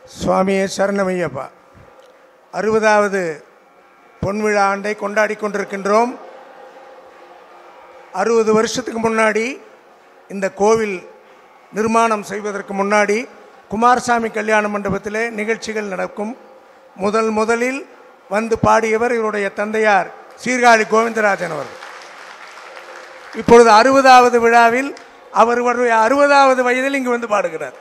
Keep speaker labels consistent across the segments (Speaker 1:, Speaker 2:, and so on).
Speaker 1: சுவாமியே சரணமையப்பா அறுபதாவது பொன்விழா ஆண்டை கொண்டாடி கொண்டிருக்கின்றோம் அறுபது வருஷத்துக்கு முன்னாடி இந்த கோவில் நிர்மாணம் செய்வதற்கு முன்னாடி குமாரசாமி கல்யாண மண்டபத்திலே நிகழ்ச்சிகள் நடக்கும் முதல் முதலில் வந்து பாடியவர் இவருடைய தந்தையார் சீர்காழி கோவிந்தராஜன் அவர்கள் இப்பொழுது அறுபதாவது விழாவில் அவருடைய அறுபதாவது வயதில் இங்கு வந்து பாடுகிறார்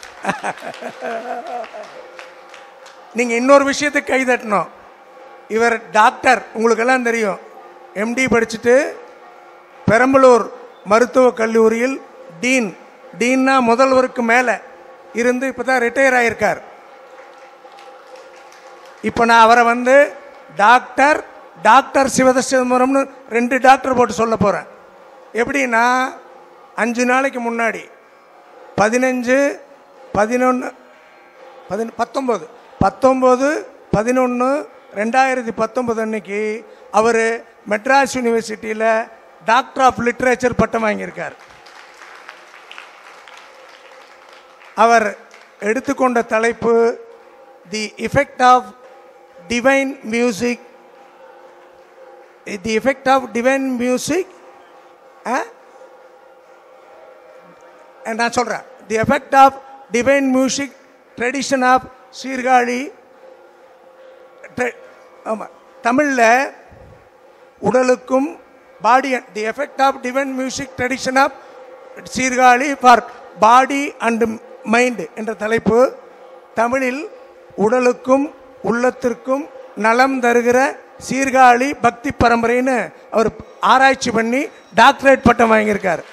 Speaker 1: நீங்க இன்னொரு விஷயத்துக்கு கை தட்டணும் இவர் டாக்டர் உங்களுக்கெல்லாம் தெரியும் எம்டி படிச்சுட்டு பெரம்பலூர் மருத்துவக் கல்லூரியில் டீன் டீன்னா முதல்வருக்கு மேலே இருந்து இப்போ தான் ரிட்டையர் ஆகியிருக்கார் இப்போ நான் அவரை வந்து டாக்டர் டாக்டர் சிவத சிதம்பரம்னு ரெண்டு டாக்டர் போட்டு சொல்ல போகிறேன் எப்படின்னா அஞ்சு நாளைக்கு முன்னாடி பதினஞ்சு பதினொன்று பதின பத்தொம்போது பத்தொம்போது பதினொன்று ரெண்டாயிரத்தி பத்தொம்போது அன்னைக்கு அவர் மெட்ராஸ் யூனிவர்சிட்டியில் டாக்டர் ஆஃப் லிட்ரேச்சர் பட்டம் வாங்கியிருக்கார் அவர் எடுத்துக்கொண்ட தலைப்பு the effect of divine music the effect of divine music நான் சொல்கிறேன் the effect of divine music tradition of Sirkazhi ஆமாம் தமிழில் உடலுக்கும் பாடி the effect of divine music tradition of Sirkazhi for body and mind என்ற தலைப்பு தமிழில் உடலுக்கும் உள்ளத்திற்கும் நலம் தருகிற சீர்காழி பக்தி பரம்பரைன்னு அவர் ஆராய்ச்சி பண்ணி டாக்டரேட் பட்டம் வாங்கியிருக்கார்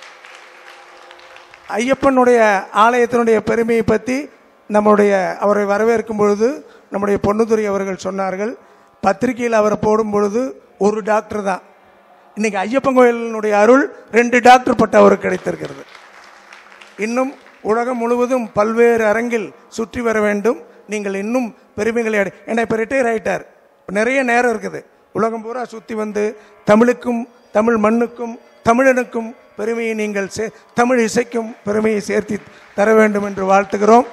Speaker 1: ஐயப்பனுடைய ஆலயத்தினுடைய பெருமையை பற்றி நம்முடைய அவரை வரவேற்கும் பொழுது நம்முடைய பொன்னுதுரை அவர்கள் சொன்னார்கள் பத்திரிகையில் அவரை போடும் பொழுது ஒரு டாக்டர் தான் இன்னைக்கு ஐயப்பன் கோயிலினுடைய அருள் ரெண்டு டாக்டர் பட்டம் அவருக்கு கிடைத்திருக்கிறது இன்னும் உலகம் முழுவதும் பல்வேறு அரங்கில் சுற்றி வர வேண்டும் நீங்கள் இன்னும் பெருமைகளை அடை ஏன்னா இப்போ ரிட்டையர் ஆகிட்டார் நிறைய நேரம் இருக்குது உலகம் பூரா சுற்றி வந்து தமிழுக்கும் தமிழ் மண்ணுக்கும் தமிழனுக்கும் பெருமையை நீங்கள் சே தமிழ் இசைக்கும் பெருமையை சேர்த்து தர வேண்டும் என்று வாழ்த்துகிறோம்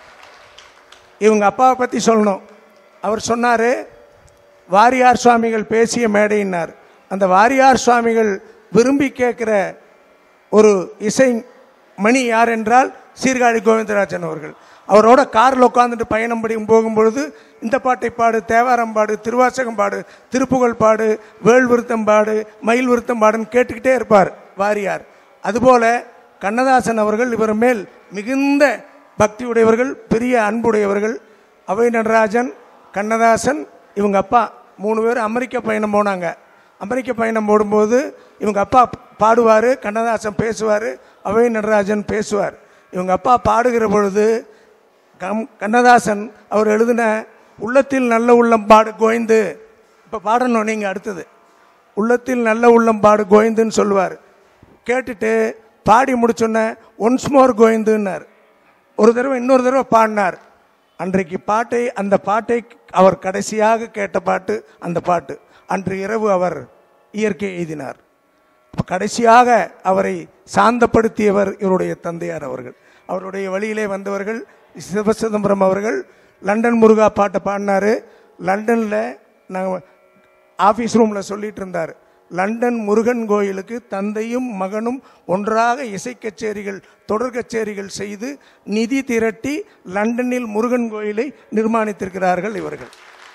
Speaker 1: இவங்க அப்பாவை பற்றி சொல்லணும் அவர் சொன்னார் வாரியார் சுவாமிகள் பேசிய மேடையினார் அந்த வாரியார் சுவாமிகள் விரும்பி கேட்குற ஒரு இசை மணி யார் என்றால் சீர்காழி கோவிந்தராஜன் அவர்கள் அவரோட காரில் உட்காந்துட்டு பயணம் படி போகும்பொழுது இந்த பாட்டை பாடு தேவாரம் பாடு திருவாசகம் பாடு திருப்புகழ் பாடு வேள் விருத்தம் பாடு மயில் விருத்தம் பாடுன்னு கேட்டுக்கிட்டே இருப்பார் வாரியார் அதுபோல கண்ணதாசன் அவர்கள் இவர் மேல் மிகுந்த பக்தியுடையவர்கள் பெரிய அன்புடையவர்கள் அவை நடராஜன் கண்ணதாசன் இவங்க அப்பா மூணு பேர் அமெரிக்க பயணம் போனாங்க அமெரிக்க பயணம் போடும்போது இவங்க அப்பா பாடுவார் கண்ணதாசன் பேசுவார் அவை நடராஜன் பேசுவார் இவங்க அப்பா பாடுகிற பொழுது கம் கண்ணதாசன் அவர் எழுதின உள்ளத்தில் நல்ல உள்ளம் பாடு கோய்ந்து இப்போ பாடணும் நீங்கள் அடுத்தது உள்ளத்தில் நல்ல உள்ளம் பாடு கோய்ந்துன்னு சொல்லுவார் கேட்டுட்டு பாடி முடிச்சோன்னே ஒன்ஸ் மோர் கோய்ந்துன்னார் ஒரு தடவை இன்னொரு தடவை பாடினார் அன்றைக்கு பாட்டை அந்த பாட்டை அவர் கடைசியாக கேட்ட பாட்டு அந்த பாட்டு அன்று இரவு அவர் இயற்கை எழுதினார் கடைசியாக அவரை சாந்தப்படுத்தியவர் இவருடைய தந்தையார் அவர்கள் அவருடைய வழியிலே வந்தவர்கள் சிவசிதம்பரம் அவர்கள் லண்டன் முருகா பாட்டை பாடினார் லண்டனில் நாங்கள் ஆஃபீஸ் ரூமில் சொல்லிட்டு இருந்தார் லண்டன் முருகன் கோயிலுக்கு தந்தையும் மகனும் ஒன்றாக இசை கச்சேரிகள் தொடர் கச்சேரிகள் செய்து நிதி திரட்டி லண்டனில் முருகன் கோயிலை நிர்மாணித்திருக்கிறார்கள் இவர்கள்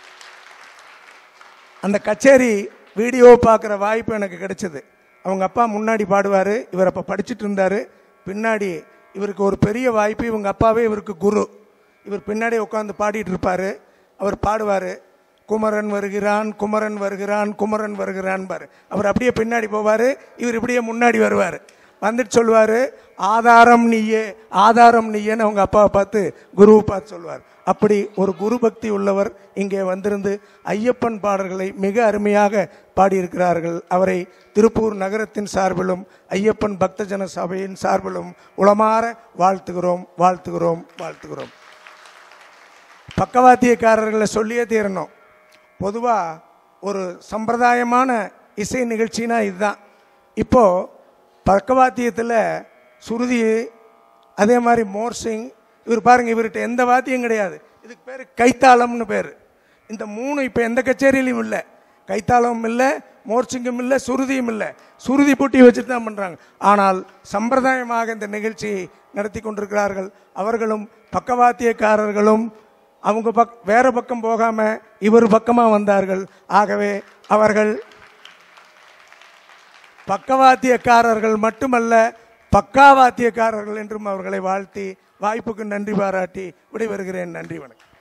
Speaker 1: அந்த கச்சேரி வீடியோ பார்க்குற வாய்ப்பு எனக்கு கிடைச்சது அவங்க அப்பா முன்னாடி பாடுவார் இவர் அப்போ படிச்சுட்டு இருந்தார் பின்னாடி இவருக்கு ஒரு பெரிய வாய்ப்பு இவங்க அப்பாவே இவருக்கு குரு இவர் பின்னாடி உட்காந்து பாடிட்டு இருப்பார் அவர் பாடுவார் குமரன் வருகிறான் குமரன் வருகிறான் குமரன் வருகிறான் பாரு அவர் அப்படியே பின்னாடி போவார் இவர் இப்படியே முன்னாடி வருவார் வந்துட்டு சொல்லுவார் ஆதாரம் நீயே ஆதாரம் நீயேன்னு அவங்க அப்பாவை பார்த்து குருவை பார்த்து சொல்லுவார் அப்படி ஒரு குரு பக்தி உள்ளவர் இங்கே வந்திருந்து ஐயப்பன் பாடல்களை மிக அருமையாக பாடியிருக்கிறார்கள் அவரை திருப்பூர் நகரத்தின் சார்பிலும் ஐயப்பன் பக்தஜன சபையின் சார்பிலும் உளமாற வாழ்த்துகிறோம் வாழ்த்துகிறோம் வாழ்த்துகிறோம் பக்கவாத்தியக்காரர்களை சொல்லியே தீரணும் பொதுவாக ஒரு சம்பிரதாயமான இசை நிகழ்ச்சினா இதுதான் இப்போது பக்கவாத்தியத்தில் சுருதி அதே மாதிரி மோர்சிங் இவர் பாருங்க இவர்கிட்ட எந்த வாத்தியம் கிடையாது இதுக்கு பேர் கைத்தாளம்னு பேர் இந்த மூணு இப்போ எந்த கச்சேரியிலையும் இல்லை கைத்தாளமும் இல்லை மோர்ச்சிங்கும் இல்லை சுருதியும் இல்லை சுருதி பூட்டி வச்சுட்டு தான் பண்ணுறாங்க ஆனால் சம்பிரதாயமாக இந்த நிகழ்ச்சியை நடத்தி கொண்டிருக்கிறார்கள் அவர்களும் பக்கவாத்தியக்காரர்களும் அவங்க பக் வேற பக்கம் போகாம இவர் பக்கமா வந்தார்கள் ஆகவே அவர்கள் பக்கவாத்தியக்காரர்கள் மட்டுமல்ல பக்காவாத்தியக்காரர்கள் என்றும் அவர்களை வாழ்த்தி வாய்ப்புக்கு நன்றி பாராட்டி விடைபெறுகிறேன் நன்றி வணக்கம்